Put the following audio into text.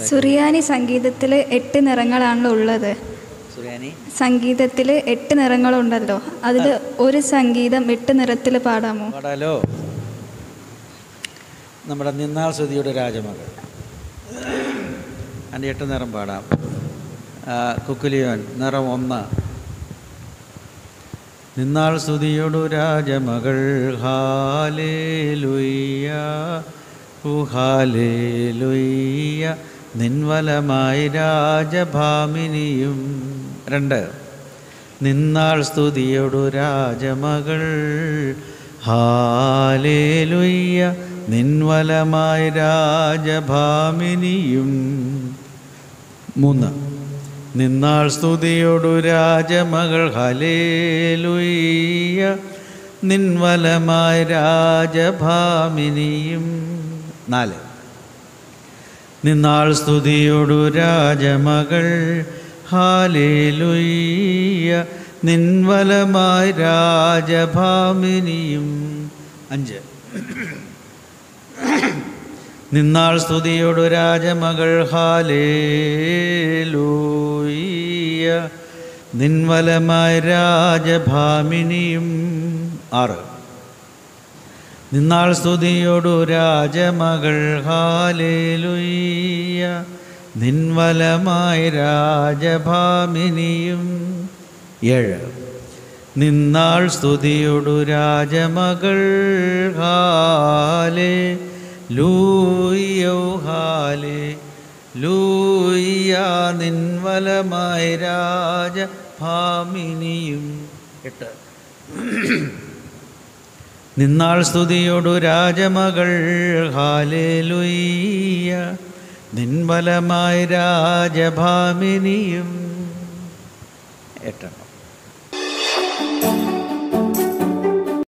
സുറിയാനി സംഗീതത്തിൽ എട്ട് നിറങ്ങളാണല്ലോ ഉള്ളത് സുറിയാനി സംഗീതത്തിൽ എട്ട് നിറങ്ങളുണ്ടല്ലോ അതിൽ ഒരു സംഗീതം എട്ട് നിറത്തിൽ പാടാമോ പാടാലോ നമ്മുടെ നിന്നാൾ സ്തുതിയുടെ രാജമകൾ അതിൻ്റെ എട്ട് നിറം പാടാം ആ, കുക്കുലിയോൻ നിറം ഒന്ന് നിന്നാൾ സ്തുതിയോടു രാജമകൾ ഹാലേ ലുയ്യ ഹാലേ ലുയ്യ നിൻവലമായി രാജഭാമിനിയും രണ്ട് നിന്നാൾ സ്തുതിയോടു രാജമകൾ ഹാലേലുയ്യ നിൻവലമായി രാജഭാമിനിയും മൂന്ന് നിന്നാൾ സ്തുതിയോടു രാജമകൾ ഹലേലുയ്യ നിൻവലമായി രാജഭാമിനിയും നാല് നിന്നാൾ സ്തുതിയോടു രാജമകൾ ഹാലേലുയ്യ നിൻവലമായി രാജഭാമിനിയും അഞ്ച് നിന്നാൾ സ്തുതിയോടു രാജമകൾ ഹാലേലൂയ്യ നിൻവലമായി രാജഭാമിനിയും ആറ് നിന്നാൾ സ്തുതിയോടു രാജമകൾ ഹാലേലുയ്യ നിൻവലമായി രാജഭാമിനിയും ഏഴ് നിന്നാൾ സ്തുതിയോടു രാജമകൾ ഹാലേ ലൂയ്യോ ഹാലേ ലൂയ്യ നിൻവലമായി രാജഭാമിനിയും എട്ട് നിന്നാൾ സ്തുതിയോടു രാജമകൾ ഹാലേലുയ്യ നിൻബലമായി രാജഭാമിനിയും എട്ടെണ്ണം